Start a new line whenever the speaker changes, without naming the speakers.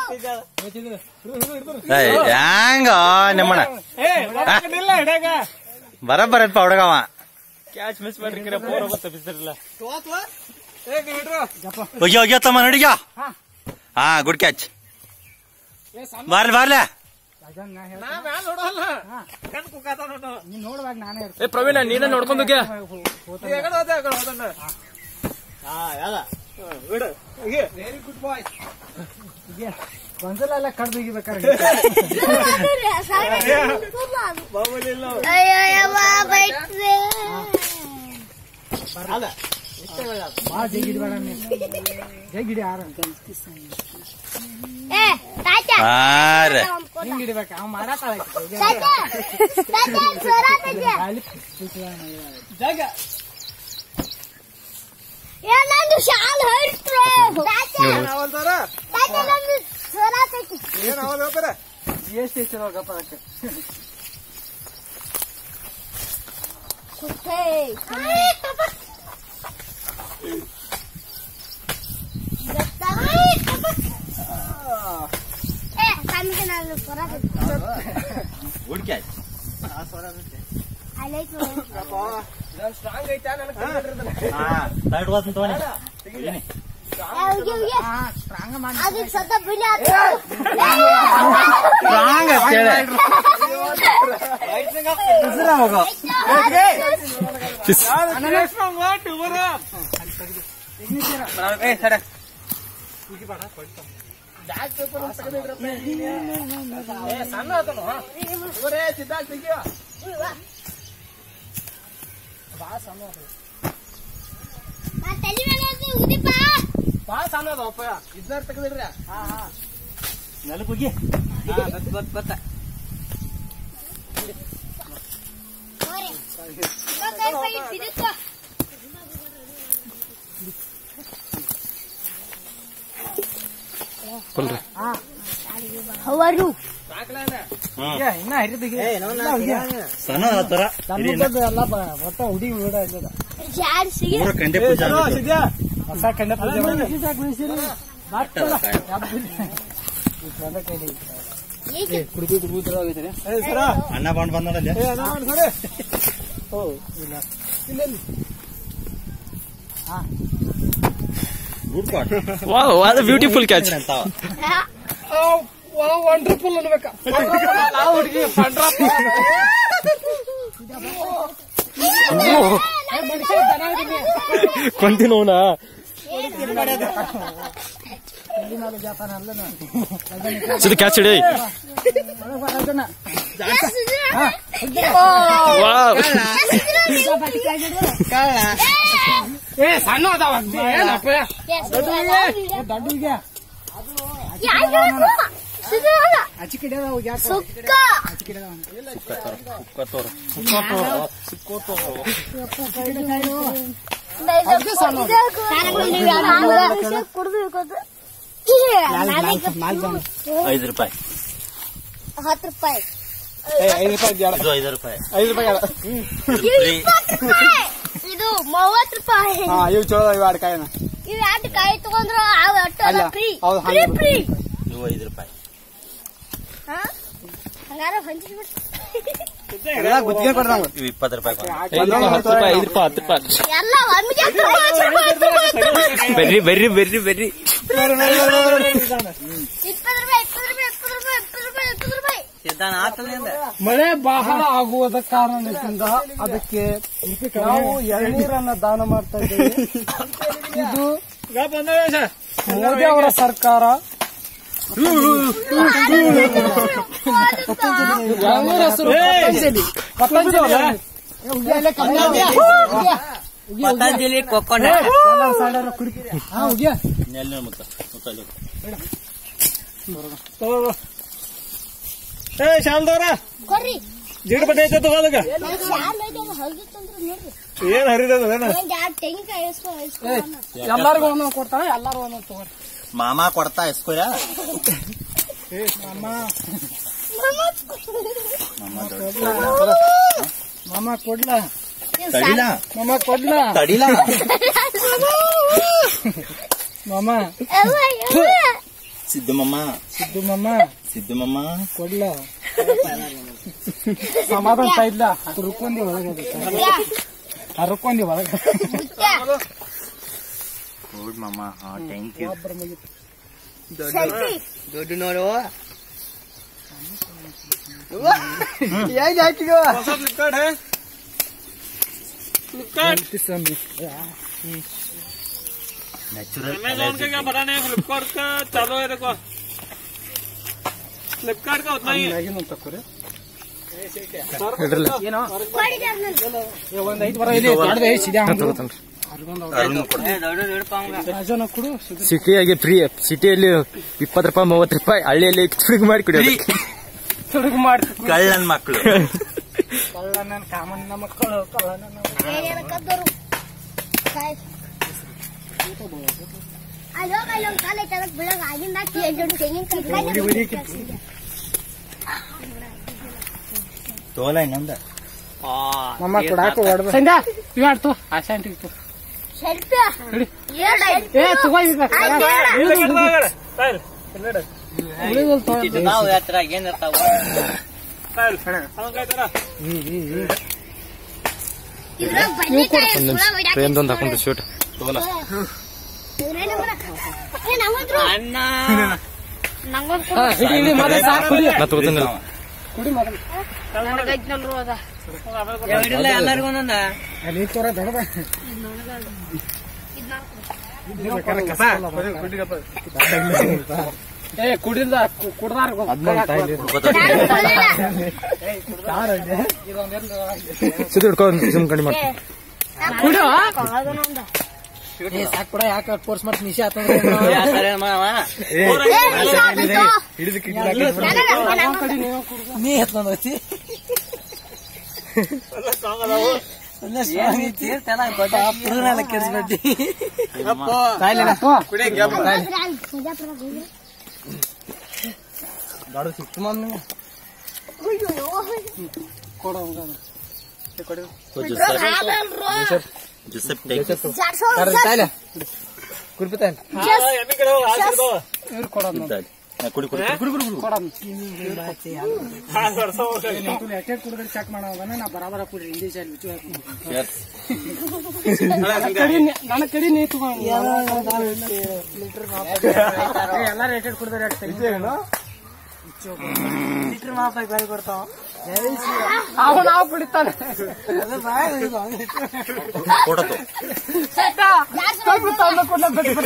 ಏಯ್, ಹ್ಯಾಂಗ ನಿಮ್ಮಣ್ಣ ಬರಬ್ಬರಪ್ಪ ಹುಡುಗವ
ಕ್ಯಾಚ್ ಮಿಸ್ ಮಾಡ್ರಿ ಫೋರ್ ಹೋಗುತ್ತೆ ಬಿಸಿರಲ್ಲ
ಹೋಗಿ ಹೋಗಿ ತಮ್ಮ ನಡಿಗ ಹಾ ಗುಡ್ ಕ್ಯಾಚ್ ಬಾರ್ಲಿ ಬಾರ್ಲೆ
ನೀನ್ ನೋಡುವಾಗ ನಾನೇ
ಏ ಪ್ರವೀಣ ನೀನ ನೋಡ್ಕೊಂಡೋಗ್ಯ
ಇರ್ತೀನಿ ಒಂದ್ಸಲ ಎಲ್ಲ ಕಡ್ದು ಹಿಗಿಬೇಕಾರೆ ಭಾಳ ಜಗ್ ಹಿಡಿಬೇಡ ಜಗ್ ಹಿಡಿ ಆರ
ಹಾರೆ
ಹಿಂಗ್ ಹಿಡಿಬೇಕ ಅವ್ ಮಾರಾತಾಳ
ನಂದು ಶಾಲ್ ಹರಿಸ್ರು ನಂದು ಸ್ವರ ತೆಗಿ
ಎಷ್ಟು ಹೆಚ್ಚಿರೋ ಗಪ್ಪ ಅದಕ್ಕೆ
ಕಮ್ಮಿಗೆ ನಾನು ಸ್ವರ
ಗುಡ್ ಕ್ಯಾಚ್
ಸ್ಟ್ರಾಂಗ್ ಐತಾ ನನಗೆ
ತರ್ಡ್ ವಾಸನ್ ತಗೊಂಡಿ
ಸ್ಟ್ರಾಂಗ್ ಮಾಡಿ
ಅದಕ್ಕೆ ಸತ ಬಿಳಿ
ಸ್ಟ್ರಾಂಗ್ ಅಂತೇಳಿ
ಸಣ್ಣ ಆತನು ಇವರೇ ಸಿದ್ಧಾರ್ಥ ತೆಗಿಯೋ
ತಲೆ ಮೇಲೆ ಉದಿಪ್ಪ
ಭಾಳ ಸಣ್ಣ ಅದಪ್ಪ ಇದ್ನಾರ ತೆಗೆದಿಡ್ರಿ
ನೆಲಕ್ಕೆ ಹೋಗಿ
ಬಿಡುತ್ತ ಅವರು
ಇನ್ನ ಹಿಡಿದಿಗೆ
ಸಣ್ಣ ಆತರ
ಸಣ್ಣದ್ದು ಎಲ್ಲ ಬ- ಒಟ್ಟ ಹುಡಿ ಬಿಡ ಇಲ್ಲದ
ಜಾಡ್ಸಿಗೆ
ಮೂರು ಕಂಡೆ ಪೂಜೆ ಆಗ್ಬೇಕು.
ಹೊಸ ಕಂಡ ಪೂಜೆ ಕುಡಿದು ಕುಡಿದು ಹೋಗಿದ್ದಾರೆ
ಅಣ್ಣ ಬಂದ್ ಬಂದಲ್ಲ ಗುಡ್ ಕಾಟ್
ವಾವ್ ಅದು ಬ್ಯೂಟಿಫುಲ್ ಕ್ಯಾಚ್
ಅಂತಾವ
ವಂಡರ್ಫುಲ್ ಅನ್ಬೇಕ ಹುಡುಗಿ ಕೊಂತಿನೋನಾ ಸಿದ್ದು ಕ್ಯಾಚ್ ಹಿಡಿ ವಾವ್ ಏ ಸಣ್ಣ ಅದಾವ ಏನಪ್ಪ
ದೊಡ್ಡಗೆ ಆಚೆ ಕಡೆ ಅದಾವ ಯಾಕೆ
ಸುಕ್ಕ
ಆಚೆ ಕಡೆ ಅದಾವ
ಕುಡ್ದು
ಐದು ರೂಪಾಯಿ
ಹತ್ತು ರೂಪಾಯಿ
ಐದು ರೂಪಾಯಿ ಜಾಡ
ಇದು ಐದು ರೂಪಾಯಿ
ಐದು ರೂಪಾಯಿ ಅದ
ಫ್ರೀ
ಇಪ್ಪತ್ತು ರೂಪಾಯಿ ಇದು ಮೂವತ್ತು ರೂಪಾಯಿ
ಹಾ ಇವು ಚಲೋ ಇವು ಎರಡು ಕಾಯಿನ
ಇವ್ ಎರಡು ಕಾಯಿ ತಗೊಂಡ್ರು ಅವ್ ಅಟ್ಟು
ಅಲ್ಲ,
ಫ್ರೀ
ಹೌದು,
ಫ್ರೀ
ಹಂಗೆ
ಫ್ರೀ
ಇವು ಐದು ರೂಪಾಯಿ
ಹಂಗಾರ ಹಂಚಿಬಿಟ್ಟು
ಎಲ್ಲ ಗುತ್ತಿಗೆ ಕೊಡ್ರಿ ನಾವು
ಇವು ಇಪ್ಪತ್ತು ರೂಪಾಯಿ ಕೊಡು.
ಹತ್ತು ರೂಪಾಯಿ ಐದು ರೂಪಾಯಿ ಹತ್ತು ರೂಪಾಯಿ
ಎಲ್ಲ ಒಮ್ಮಿಗೆ ಹತ್ತು ರೂಪಾಯಿ, ಹತ್ತು ರೂಪಾಯಿ, ಹತ್ತು ರೂಪಾಯಿ, ಹತ್ತು ರೂಪಾಯಿ.
ಬರ್ರಿ ಬರ್ರಿ ಬರ್ರಿ ಬರ್ರಿ
ಇಪ್ಪತ್ತು ರೂಪಾಯಿ ಇಪ್ಪತ್ತು ರೂಪಾಯಿ ಇಪ್ಪತ್ತು ರೂಪಾಯಿ ಇಪ್ಪತ್ತು ರೂಪಾಯಿ ಇಪ್ಪತ್ತು ರೂಪಾಯಿ
ಮಳೆ ಬಹಳ ಆಗುವುದ ಕಾರಣದಿಂದ ಅದಕ್ಕೆ ನಾವು ಎಳ್ನೀರನ್ನ ದಾನ ಮಾಡ್ತಾ ಇದ್ದೇವೆ ಇದು ಮೋದಿ ಅವರ ಸರ್ಕಾರ ಎಳ್ನೀರ್ ಹೆಸರು ಪತಂಜಲಿ ಪತಂಜಲಿ ಅಲ್ಲ? ಏ, ಉಗ್ಗಿ ಅಲ್ಲೇ ಕಮ್ಮಿ ಆಗಿದೆ.
ಪತಂಜಲಿ ಕೊಕ್ಕೊಂಡ
ಎಲ್ಲ ಸೈಡಲ್ಲಿ ಕುಡಿ ಹಾ ಉಗ್ಗಿ
ನೆಲ್ಲಿನ ಮುತ್ತ ಮುತ್ತ ಅಲ್ಲಿ.
ಏ ಶಾಲ್ದವ್ರ
ಕೊಡ್ರಿ
ಜಿಡ್ ಬಟ್ಟೆ ಐತೆ ತಗೋದಕ್ಕ
ನನ್ ಶಾಲ್ ಐತೆ ಅದು ಹರಿದಿತ್ತಂದ್ರೆ ನೋಡ್ರಿ
ಏನ್ ಹರಿದದ ಏನ
ಒಂದ್ ಎರಡು ತೆಂಗಿನಕಾಯಿ ಇಸ್ಕೊ ಇಸ್ಕೊ
ಎಲ್ಲಾರ್ಗು ಒಂದೊಂದು ಕೊಡ್ತಾನೆ ಎಲ್ಲಾರು ಒಂದೊಂದು ತಗೋರಿ
ಮಾಮ ಕೊಡ್ತಾ ಎಸ್ಕೊಯ
ಮಾಮ ಮಾಮ ಕೊಡ್ಲ
ತಡಿಲ
ಮಾಮ ಕೊಡ್ಲ
ತಡಿಲ
ಮಾಮ
ಸಿದ್ದು ಮಮ್ಮ
ಸಿದ್ದು ಮಮ್ಮ
ಸಿದ್ದು ಮಮ್ಮ
ಕೊಡ್ಲ ಸಮಾಧಾನ ಇಲ್ಲ ರುಕ್ಕೊಂದಿ ಒಳಗೆ ಹರ್ಕೊಂದಿ ಒಳಗೆ
ಗುಡ್ ಮಮ್ಮ ಹಾ ಥ್ಯಾಂಕ್ ಯು
ದೊಡ್ಡ ನೋಡು
ನ್ಯಾಚುರಲ್
अमेजोन का क्या पता नहीं फ्लिपकार्ट का चालू है देखो फ्लिपकार्ट का उतना ही है
ಏನೋ
ಮಾಡಿದೆ ಅದನ್ನ.
ಏ, ಒಂದ್ ಐದು ಬರ ಇಲ್ಲಿ ದೊಡ್ಡದು ಐತಿ, ಸಿದ್ಯಾ ಅಂದ್ರು.
ಅರುಣ್ ಕೊಡು
ಏ, ದೊಡ್ಡ ದೊಡ್ಡ ಪಾಂಗ
ರಾಜನ ಕೊಡು ಸಿದ್ದು.
ಸಿಟಿಯಾಗಿ ಫ್ರೀ ಸಿಟಿಯಲ್ಲಿ ಇಪ್ಪತ್ತು ರೂಪಾಯಿ ಮೂವತ್ತು ರೂಪಾಯಿ ಹಳ್ಳಿಯಲ್ಲಿ ಫ್ರೀ ಮಾಡಿ ಕುಡಿಯೋದು
ತುಡುಗು ಮಾಡ್ತು
ಕಳ್ಳನ್ ಮಕ್ಕಳು
ಕಳ್ಳ ನನ್ನ ಕಾಮಣ್ಣ ಮಕ್ಕಳು ಕಳ್ಳ ನನ್ನ
ಏನೇನ ಕದ್ದೋರು. ಸಾಯ್. ಅಲ್ಲಿ ಹೋಗ್ ಅಲ್ಲಿ ಒಂದ್ ಕಾಲ್ ಐತೆ ಅದಕ್ ಬೀಳೋಗ್ ಆಗಿಂದ ಹಾಕಿ ಎರಡ್ ದೊಡ್ಡ ತೆಂಗಿನ್ಕಾಯಿ ಕಾಯ್ದೆ
ತೋಲ ಇನ್ನೊಂದ
ಮಮ್ಮ ಕೊಡಾಕ ಹೊಡ್ದ ಸಂಧ್ಯಾ ಇವ್ ಆಡ್ತು ಆಶಾ ಆಂಟಿ ಇತ್ತು
ಸೆಲ್ಫಿ.
ಹಿಡಿ.
ಏಳ್ ಐತೆ.
ಏ ತಗೋ ಈಗ
ಆಯ್ತು, ಹೇಳ.
ಉಳಿದಲ್ ತಗೋ.
ನಾವು ಹತ್ರ ಏನ್ ಇರ್ತಾವ
ಇದ್ರಾಗ್ ಬದ್ನೆಕಾಯಿ ಸುಳ ಹೊಡ್ಯಾಕ
ಫ್ರೇಮ್ದೊಂದು ಹಾಕೊಂಡು ಶೂಟ್
ತೋಲ
ಇವ್ರೇನು ಬರ- ಏ, ನಂಗೊಂದ್ರು.
ಅಣ್ಣ
ನಂಗೊಂದ್
ಹಾ, ಹಿಡಿ ಹಿಡಿ ಮೊದಲು ಸಾಕು ಕುಡಿ
ನಾ ತಗೋತೀನಿ
ಕುಡಿ ಮೊದಲು
ನನಗೈತ್ನಲ್ರು ಅದ.
ಹಿಡಿಲ್ಲ ಎಲ್ಲರಿಗೂ ಒಂದೊಂದ
ಅಲ್ಲಿ ತೋರ ದೊಡ್ಡದ ಏ ಕುಡಿಲ್ದ ಕುಡ್ದಾರ
ನಾನು ಕೊಡ್ಲಿಲ್ಲ.
ಸುದ್ದಿ ಹಿಡ್ಕೊಂಡು ಸುಮ್ ಕಡಿಮೆ ಮಾಡಿ
ಕುಡಿ
ಕೊಡೋದು ನಮ್ದು.
ಏ ಸಾಕ್ ಕೂಡ ಯಾಕೆ ಫೋರ್ಸ್ ಮಾಡಿ ನಿಶೆ ಆತ
ಯಾವ ತರ ಮಾವ
ಏ, ನಿಮಿಷ ಆಯ್ತು. ನನಗ- ನನಗ-
ನೀ ಎತ್ಕೊಂಡೋತಿ ಕೆಡಿಸ್ಬೇಡಿ
ಹೋದ್ರೆ ಅಲ್ಲಿ ಬಿಜಾಪುರದಾಗ ಹೋಗಿ.
ಕೊಡೋ
ಆಗಲ್ರು.
ಜುಸೆಪ್ ಟೇಕ್
ಜಾಡ್ಸೋ ಒಂದ್ಸಲ.
ಕುರ್ಪಿತಾನೆ ಇವ್ರು ಕೊಡೋದು ನೋಡಿ.
ಕುಡಿ ಕುಡಿ ಕುಡಿ ಕುಡಿ ಕುಡಿ
ಕೊಡೋದು ಎಷ್ಟೇ ಕುಡಿದ್ರೆ ಚೆಕ್ ಮಾಡೋದನ್ನ ನಾ ಬರಾಬರ ಕುಡಿ ಹಿಂದಿ ಸೈಡ್ ಬಿಚ್ಚು ಕಡಿ ನನ್ನ ಕಡಿ ನೀ ತಗೊಂಡು ಎಲ್ಲ ರೇಟೆಡ್ ಕುಡಿದ್ರೆ ಲೀಟರ್ ಮಾಪಾಗಿ ಬಾರಿ ಕೊಡ್ತಾವ ಅವ ನಾವು ಕುಡಿತಾನೆ
ಫೋಟೋ ತೋ
ಜಾಡ್ಸೋ